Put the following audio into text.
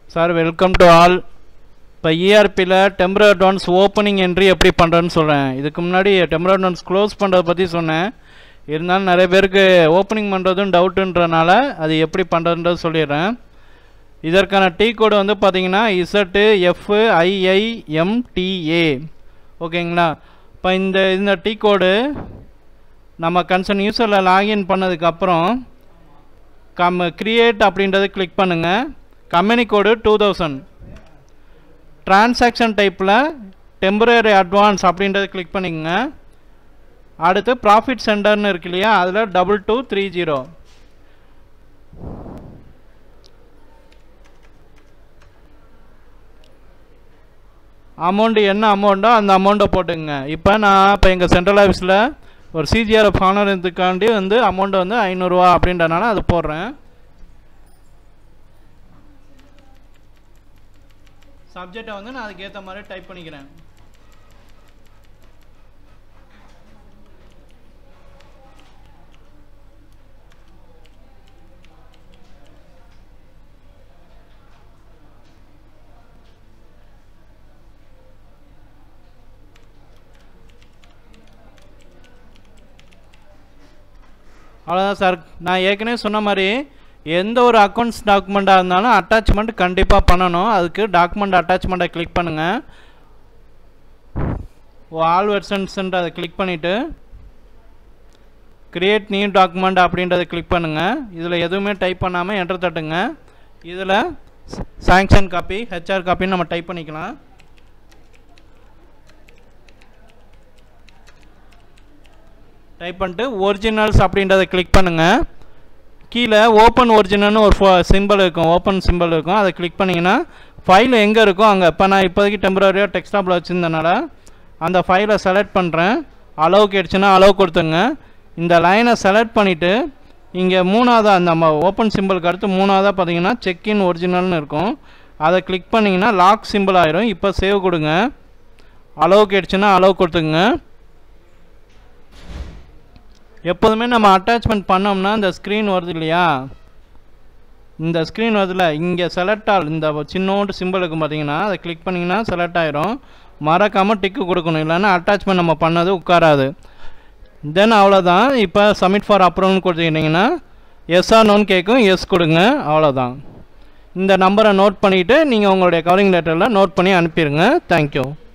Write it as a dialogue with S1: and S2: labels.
S1: sir welcome to all இப்போ இஆர்பியில் temporary advance opening entry எப்படி பண்ணுறேன்னு சொல்கிறேன் இதுக்கு முன்னாடி டெம்பரரி அட்வான்ஸ் க்ளோஸ் பண்ணுறதை பற்றி சொன்னேன் இருந்தாலும் நிறைய பேருக்கு ஓப்பனிங் பண்ணுறதும் டவுட்டுன்றனால அது எப்படி பண்ணுறதுன்றது சொல்லிடுறேன் இதற்கான டீ கோடு வந்து பார்த்தீங்கன்னா இசட்டு எஃப் ஐஐஎம்டிஏ ஓகேங்களா இப்போ இந்த இந்த டீ கோடு நம்ம கன்சர்ன் யூசரில் லாகின் பண்ணதுக்கப்புறம் கம் கிரியேட் அப்படின்றத கிளிக் பண்ணுங்கள் company code two thousand transaction டைப்பில் டெம்பரரி அட்வான்ஸ் அப்படின்றத கிளிக் பண்ணிக்கங்க அடுத்து ப்ராஃபிட் சென்டர்னு இருக்கு இல்லையா அதில் double two three zero amount என்ன அமௌண்ட்டோ அந்த அமௌண்ட்டை போட்டுங்க இப்போ நான் இப்போ எங்கள் சென்ட்ரல் ஆஃபீஸில் ஒரு சிஜிஆர்எஃப் ஆனதுக்காண்டி வந்து அமௌண்ட்டு வந்து ஐநூறுரூவா அப்படின்றனால அது போடுறேன் சப்ஜெக்டை வந்து நான் அதுக்கேற்ற மாதிரி டைப் பண்ணிக்கிறேன் அவ்வளோதான் சார் நான் ஏற்கனவே சொன்ன மாதிரி எந்த ஒரு அக்கௌண்ட்ஸ் டாக்குமெண்ட்டாக இருந்தாலும் அட்டாச்மெண்ட் கண்டிப்பாக பண்ணணும் அதுக்கு டாக்குமெண்ட் அட்டாச்மெண்ட்டை கிளிக் பண்ணுங்கள் ஆல் வெர்ஷன்ஸ்ன்ற அதை கிளிக் பண்ணிவிட்டு கிரியேட் நியூ டாக்குமெண்ட் அப்படின்றத கிளிக் பண்ணுங்கள் இதில் எதுவுமே டைப் பண்ணாமல் என்டர் தட்டுங்க இதில் சாங்ஷன் காப்பி ஹெச்ஆர் காப்பின்னு நம்ம டைப் பண்ணிக்கலாம் டைப் பண்ணிட்டு ஒரிஜினல்ஸ் அப்படின்றத கிளிக் பண்ணுங்கள் கீழே ஓப்பன் ஒரிஜினல்னு ஒரு ஃபோ சிம்பிள் இருக்கும் ஓப்பன் சிம்பிள் இருக்கும் அதை கிளிக் பண்ணிங்கன்னா ஃபைல் எங்கே இருக்கோ அங்கே இப்போ நான் இப்போதைக்கு டெம்பரரியாக டெக்ஸ்டாப்பில் வச்சுருந்தனால அந்த ஃபைலை செலக்ட் பண்ணுறேன் அளவு கேட்டுச்சுன்னா அளவு கொடுத்துங்க இந்த லைனை செலக்ட் பண்ணிவிட்டு இங்கே மூணாவதாக அந்த நம்ம ஓப்பன் சிம்பிளுக்கு அடுத்து மூணாவதாக பார்த்தீங்கன்னா செக்இன் ஒரிஜினல்னு இருக்கும் அதை கிளிக் பண்ணிங்கன்னா லாக் சிம்பிள் ஆயிரும் இப்போ சேவ் கொடுங்க அளவு கேட்டுச்சுன்னா அளவு கொடுத்துங்க எப்போதுமே நம்ம அட்டாச்மெண்ட் பண்ணோம்னா இந்த ஸ்க்ரீன் வருது இல்லையா இந்த ஸ்க்ரீன் வருதுல இங்கே செலக்ட் ஆல் இந்த சின்னோண்டு சிம்பிள் இருக்கும் பார்த்தீங்கன்னா அதை கிளிக் பண்ணிங்கன்னா செலக்ட் ஆயிரும் மறக்காமல் டிக்கு கொடுக்கணும் இல்லைன்னா அட்டாச்மெண்ட் நம்ம பண்ணது உட்காராது தென் அவ்வளோதான் இப்போ சப்மிட் ஃபார் அப்ரூவல்னு கொடுத்துக்கிட்டிங்கன்னா எஸ் ஆர் நோன்னு கேட்கும் எஸ் கொடுங்க அவ்வளோதான் இந்த நம்பரை நோட் பண்ணிவிட்டு நீங்கள் உங்களுடைய கவரிங் லெட்டரில் நோட் பண்ணி அனுப்பிடுங்க தேங்க்யூ